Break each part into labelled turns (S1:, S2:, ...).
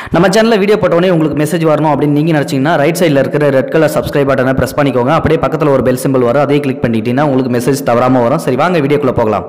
S1: நம்ம சேனலில் வீடியோ போட்டோடனே உங்களுக்கு மெசேஜ் வரணும் அப்படின்னு நீங்கள் நினச்சிங்கன்னா ரைட் சைடில் இருக்கிற ரெட் கலர் சப்ஸ்கிரைப் பட்டனை ப்ரெஸ் பண்ணிக்கோங்க அப்படியே பக்கத்தில் ஒரு பெல் சிம்பிள் வரும் அதையும் கிளிக் பண்ணிக்கிட்டீங்கன்னா உங்களுக்கு மெசேஜ் தவறாமல் வரும் சரி வாங்க வீடியோக்குள்ளே போகலாம்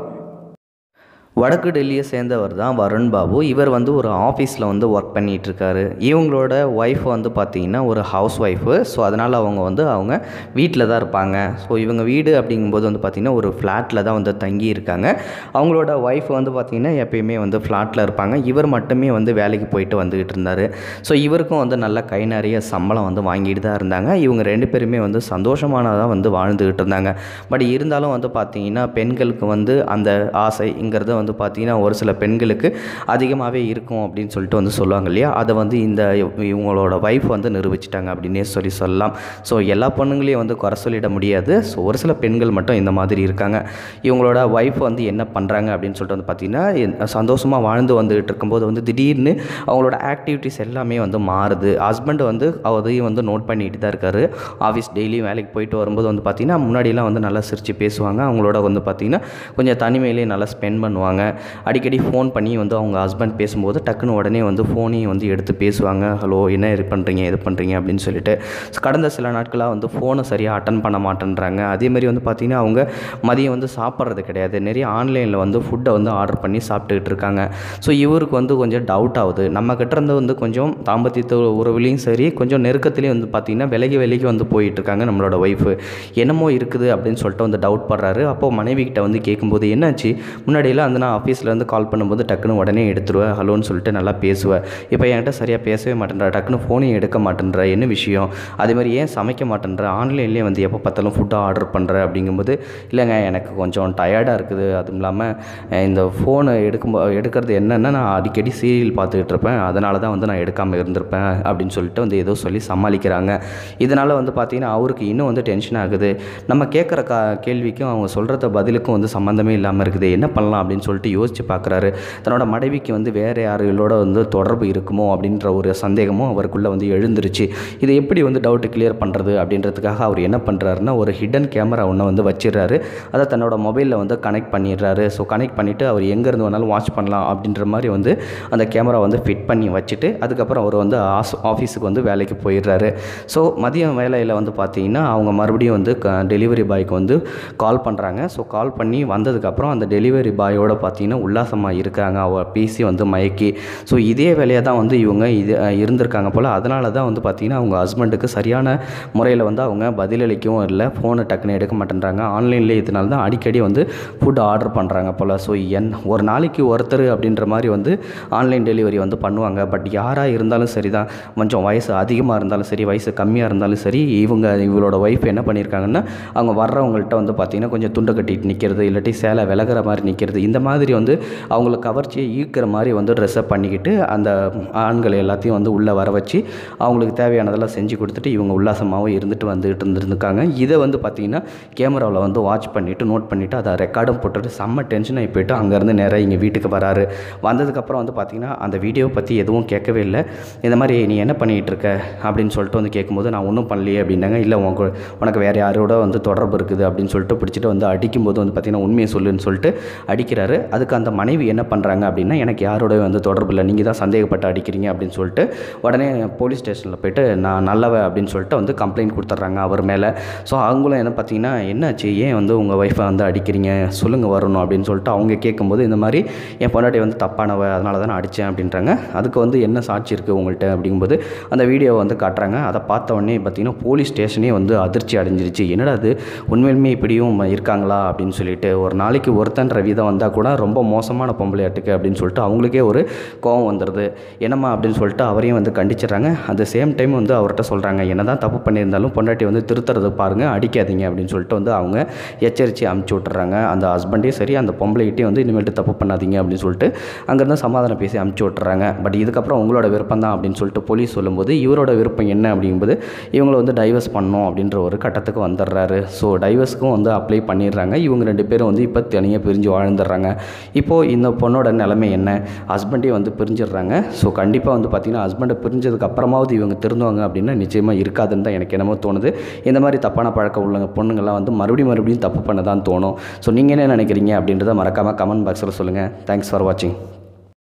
S1: வடக்கு டெல்லியை சேர்ந்தவர் தான் வருண் பாபு இவர் வந்து ஒரு ஆஃபீஸில் வந்து ஒர்க் பண்ணிகிட்டு இருக்காரு இவங்களோட ஒய்ஃப் வந்து பார்த்தீங்கன்னா ஒரு ஹவுஸ் ஒய்ஃபு ஸோ அதனால் அவங்க வந்து அவங்க வீட்டில் தான் இருப்பாங்க ஸோ இவங்க வீடு அப்படிங்கும்போது வந்து பார்த்திங்கன்னா ஒரு ஃப்ளாட்டில் தான் வந்து தங்கி இருக்காங்க அவங்களோட ஒய்ஃப் வந்து பார்த்திங்கன்னா எப்பயுமே வந்து ஃப்ளாட்டில் இருப்பாங்க இவர் மட்டுமே வந்து வேலைக்கு போயிட்டு வந்துக்கிட்டு இருந்தார் ஸோ இவருக்கும் வந்து நல்ல கை நிறைய சம்பளம் வந்து வாங்கிட்டு தான் இருந்தாங்க இவங்க ரெண்டு பேருமே வந்து சந்தோஷமானதாக வந்து வாழ்ந்துக்கிட்டு இருந்தாங்க பட் இருந்தாலும் வந்து பார்த்திங்கன்னா பெண்களுக்கு வந்து அந்த ஆசைங்கிறது வந்து பார்த்திங்கன்னா ஒரு சில பெண்களுக்கு அதிகமாகவே இருக்கும் அப்படின்னு சொல்லிட்டு வந்து சொல்லுவாங்க இல்லையா அதை வந்து இந்த இவங்களோட ஒய்ஃப் வந்து நிரூபிச்சிட்டாங்க அப்படின்னே சொல்லி சொல்லலாம் ஸோ எல்லா பொண்ணுங்களையும் வந்து குறை சொல்லிட முடியாது ஸோ ஒரு சில பெண்கள் மட்டும் இந்த மாதிரி இருக்காங்க இவங்களோட ஒய்ஃப் வந்து என்ன பண்ணுறாங்க அப்படின்னு சொல்லிட்டு வந்து பார்த்திங்கன்னா சந்தோஷமாக வாழ்ந்து வந்துகிட்டு இருக்கும்போது வந்து திடீர்னு அவங்களோட ஆக்டிவிட்டீஸ் எல்லாமே வந்து மாறுது ஹஸ்பண்ட் வந்து அதையும் வந்து நோட் பண்ணிட்டு தான் இருக்காரு ஆஃபீஸ் டெய்லியும் வேலைக்கு போயிட்டு வரும்போது வந்து பார்த்திங்கன்னா முன்னாடியெல்லாம் வந்து நல்லா சிரித்து பேசுவாங்க அவங்களோட வந்து பார்த்திங்கன்னா கொஞ்சம் தனிமையிலேயே நல்லா ஸ்பெண்ட் பண்ணுவாங்க அடிக்கடி ஃபோன் பண்ணி வந்து அவங்க ஹஸ்பண்ட் பேசும்போது டக்குன்னு உடனே வந்து ஃபோனையும் வந்து எடுத்து பேசுவாங்க ஹலோ என்ன இது பண்ணுறீங்க இது பண்ணுறீங்க அப்படின்னு சொல்லிட்டு So, கடந்த சில நாட்களாக வந்து ஃபோனை சரியாக அட்டன் பண்ண மாட்டேன்றாங்க அதேமாதிரி வந்து பார்த்திங்கன்னா அவங்க மதியம் வந்து சாப்பிட்றது கிடையாது நிறைய ஆன்லைனில் வந்து ஃபுட்டை வந்து ஆர்டர் பண்ணி சாப்பிட்டுக்கிட்டு இருக்காங்க ஸோ இவருக்கு வந்து கொஞ்சம் டவுட் ஆகுது நம்ம கிட்ட இருந்து வந்து கொஞ்சம் தாம்பத்தியத்து உறவுலையும் சரி கொஞ்சம் நெருக்கத்துலேயும் வந்து பார்த்திங்கன்னா விலகி விலகி வந்து போயிட்டு இருக்காங்க நம்மளோட ஒய்ஃபு என்னமோ இருக்குது அப்படின்னு சொல்லிட்டு வந்து டவுட் படுறாரு அப்போது மனைவி கிட்ட வந்து கேட்கும்போது என்னாச்சு முன்னாடியெல்லாம் வந்து நான் ஆஃபீஸ்லேருந்து கால் பண்ணும்போது டக்குன்னு உடனே எடுத்துருவேன் ஹலோன்னு சொல்லிட்டு நல்லா பேசுவேன் இப்போ என்கிட்ட சரியாக பேசவே மாட்டேன்றா டக்குன்னு ஃபோனையும் எடுக்க மாட்டேன்ற என்ன விஷயம் அதே மாதிரி ஏன் சமைக்க மாட்டேன்ற ஆன்லைன்லேயே வந்து எப்போ பார்த்தாலும் ஃபுட்டாக ஆர்டர் பண்ணுற அப்படிங்கும்போது இல்லைங்க எனக்கு கொஞ்சம் டயர்டாக இருக்குது அதுவும் இல்லாமல் அஹ், இந்த ஃபோனை எடுக்கும் எடுக்கிறது என்னென்னா நான் அடிக்கடி சீரியல் பார்த்துக்கிட்டு இருப்பேன் அதனால தான் வந்து நான் எடுக்காமல் இருந்திருப்பேன் அப்படின்னு சொல்லிட்டு வந்து ஏதோ சொல்லி சமாளிக்கிறாங்க இதனால் வந்து பார்த்திங்கன்னா அவருக்கு இன்னும் வந்து டென்ஷன் ஆகுது நம்ம கேட்குற கா கேள்விக்கும் அவங்க சொல்கிறத பதிலுக்கும் வந்து சம்மந்தமே இல்லாமல் இருக்குது என்ன பண்ணலாம் அப்படின்னு சொல்லிட்டு யோசித்து பார்க்குறாரு தன்னோட மனைவிக்கு வந்து வேறு யாரோட வந்து தொடர்பு இருக்குமோ அப்படின்ற ஒரு சந்தேகமும் அவருக்குள்ளே வந்து எழுந்துருச்சு இதை எப்படி வந்து டவுட்டு கிளியர் பண்ணுறது அப்படின்றதுக்காக அவர் என்ன பண்ணுறாருன்னா ஒரு ஹிடன் கேமரா ஒன்று வந்து வச்சிடுறாரு அதை தன்னோட மொபைலில் வந்து கனெக்ட் பண்ணிடுறாரு ஸோ கனெக்ட் பண்ணிவிட்டு அவர் எங்கேருந்து வேணாலும் வாட்ச் பண்ணலாம் அப்படின்ற மாதிரி வந்து அந்த கேமரா வந்து ஃபிட் பண்ணி வச்சுட்டு அதுக்கப்புறம் அவர் வந்து ஆஸ் ஆஃபீஸுக்கு வந்து வேலைக்கு போயிடுறாரு ஸோ மதியம் வேலையில் வந்து பார்த்தீங்கன்னா அவங்க மறுபடியும் வந்து டெலிவரி பாய்க்கு வந்து கால் பண்ணுறாங்க ஸோ கால் பண்ணி வந்ததுக்கப்புறம் அந்த டெலிவரி பாயோட பார்த்தீங்கன்னா உல்லாசமாக இருக்காங்க அவ பேசி வந்து மயக்கி ஸோ இதே வேலையை தான் வந்து இவங்க இது அஹ், இருந்திருக்காங்க போல் அதனால தான் வந்து பார்த்தீங்கன்னா அவங்க ஹஸ்பண்டுக்கு சரியான முறையில் வந்து அவங்க பதிலளிக்கவும் இல்லை ஃபோனை டக்குன்னு எடுக்க மாட்டேன்றாங்க ஆன்லைன்லேயே இதனால தான் அடிக்கடி வந்து ஃபுட் ஆர்டர் பண்ணுறாங்க போல் ஸோ என் ஒரு நாளைக்கு ஒருத்தர் அப்படின்ற மாதிரி வந்து ஆன்லைன் டெலிவரி வந்து பண்ணுவாங்க பட் யாராக இருந்தாலும் சரி தான் கொஞ்சம் வயசு அதிகமாக இருந்தாலும் சரி வயசு கம்மியாக இருந்தாலும் சரி இவங்க இவங்களோட ஒய்ஃப் என்ன பண்ணியிருக்காங்கன்னா அவங்க வர்றவங்கள்ட்ட வந்து பார்த்திங்கன்னா கொஞ்சம் துண்டை கட்டிட்டு நிற்கிறது இல்லாட்டி சேலை விலகிற மாதிரி நிற்கிறது இந்த மாதிரி வந்து அவங்கள கவர்ச்சியை ஈர்க்கிற மாதிரி வந்து ட்ரெஸ்அப் பண்ணிக்கிட்டு அந்த ஆண்கள் எல்லாத்தையும் வந்து உள்ளே வர வச்சு அவங்களுக்கு தேவையானதெல்லாம் செஞ்சு கொடுத்துட்டு இவங்க உல்லாசமாகவும் இருந்துட்டு வந்துட்டு இருந்திருக்காங்க இதை வந்து பார்த்திங்கன்னா கேமராவில் வந்து வாட்ச் பண்ணிவிட்டு நோட் பண்ணிவிட்டு அதை ரெக்கார்டும் போட்டுட்டு செம்ம டென்ஷன் ஆகி போயிட்டு அங்கேருந்து நேராக இங்கே வீட்டுக்கு வராரு வந்ததுக்கப்புறம் வந்து பார்த்திங்கன்னா அந்த வீடியோ பற்றி எதுவும் கேட்கவே இல்லை இந்த மாதிரி நீ என்ன பண்ணிகிட்டு இருக்க அப்படின்னு சொல்லிட்டு வந்து கேட்கும்போது நான் ஒன்றும் பண்ணலையே அப்படின்னாங்க இல்லை உங்க உனக்கு வேறு யாரோட வந்து தொடர்பு இருக்குது அப்படின்னு சொல்லிட்டு பிடிச்சிட்டு வந்து அடிக்கும்போது வந்து பார்த்திங்கன்னா உண்மையை சொல்லுன்னு சொல்லிட்டு அடிக்கிறாரு அதுக்கு அந்த மனைவி என்ன பண்ணுறாங்க அப்படின்னா எனக்கு யாரோட வந்து தொடர்பு இல்லை நீங்கள் தான் சந்தேகப்பட்டு அடிக்கிறீங்க அப்படின்னு சொல்லிட்டு உடனே போலீஸ் ஸ்டேஷனில் போயிட்டு நான் நல்லவ அப்படின்னு சொல்லிட்டு வந்து கம்ப்ளைண்ட் கொடுத்துட்றாங்க அவர் மேலே ஸோ அவங்களும் என்ன பார்த்தீங்கன்னா என்னாச்சு ஏன் வந்து உங்கள் ஒய்ஃபை வந்து அடிக்கிறீங்க சொல்லுங்கள் வரணும் அப்படின்னு சொல்லிட்டு அவங்க கேட்கும்போது இந்த மாதிரி என் பொண்டாட்டி வந்து தப்பானவ அதனால தான் நான் அடித்தேன் அப்படின்றாங்க அதுக்கு வந்து என்ன சாட்சி இருக்குது உங்கள்கிட்ட அப்படிங்கும்போது அந்த வீடியோவை வந்து காட்டுறாங்க அதை பார்த்த உடனே பார்த்தீங்கன்னா போலீஸ் ஸ்டேஷனே வந்து அதிர்ச்சி அடைஞ்சிருச்சு என்னடா அது உண்மையிலுமே இப்படியும் இருக்காங்களா அப்படின்னு சொல்லிட்டு ஒரு நாளைக்கு ஒருத்தன்ற வீதம் வந்தால் கூட ரொம்ப மோசமான பொம்பளையாட்டுக்கு அப்படின்னு சொல்லிட்டு அவங்களுக்கே ஒரு கோவம் வந்துடுது என்னம்மா அப்படின்னு சொல்லிட்டு அவரையும் வந்து கண்டிச்சிடுறாங்க அந்த சேம் டைம் வந்து அவர்கிட்ட சொல்கிறாங்க என்ன தான் தப்பு பண்ணியிருந்தாலும் பொண்டாட்டி வந்து திருத்துறது பாருங்கள் அடிக்காதீங்க அப்படின்னு சொல்லிட்டு வந்து அவங்க எச்சரித்து அமுச்சு விட்டுறாங்க அந்த ஹஸ்பண்டையும் சரி அந்த பொம்பளைகிட்டையும் வந்து இனிமேட்டு தப்பு பண்ணாதீங்க அப்படின்னு சொல்லிட்டு அங்கேருந்து சமாதானம் பேசி அமுச்சு விட்டுறாங்க பட் இதுக்கப்புறம் உங்களோட விருப்பம் தான் அப்படின்னு சொல்லிட்டு போலீஸ் சொல்லும்போது இவரோட விருப்பம் என்ன அப்படிங்கும்போது இவங்களை வந்து டைவர்ஸ் பண்ணணும் அப்படின்ற ஒரு கட்டத்துக்கு வந்துடுறாரு ஸோ டைவர்ஸ்க்கும் வந்து அப்ளை பண்ணிடுறாங்க இவங்க ரெண்டு பேரும் வந்து இப்போ தனியாக பிரிஞ்சு வாழ்ந்துடுறாங்க இப்போது இந்த பொண்ணோட நிலைமை என்ன ஹஸ்பண்டே வந்து பிரிஞ்சிடுறாங்க ஸோ கண்டிப்பாக வந்து பார்த்திங்கன்னா ஹஸ்பண்டை பிரிஞ்சதுக்கு அப்புறமாவது இவங்க திருந்துவாங்க அப்படின்னா நிச்சயமாக இருக்காதுன்னு தான் எனக்கு என்னமோ தோணுது இந்த மாதிரி தப்பான பழக்கம் உள்ள பொண்ணுங்கள்லாம் வந்து மறுபடியும் மறுபடியும் தப்பு பண்ண தான் தோணும் ஸோ நீங்கள் என்ன நினைக்கிறீங்க அப்படின்றத மறக்காமல் கமெண்ட் பாக்ஸில் சொல்லுங்கள் தேங்க்ஸ் ஃபார் வாட்சிங்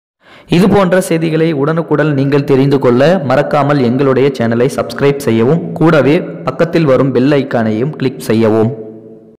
S1: இது போன்ற செய்திகளை உடனுக்குடன் நீங்கள் தெரிந்து கொள்ள மறக்காமல் எங்களுடைய சேனலை சப்ஸ்கிரைப் செய்யவும் கூடவே பக்கத்தில் வரும் பெல் ஐக்கானையும் கிளிக் செய்யவும்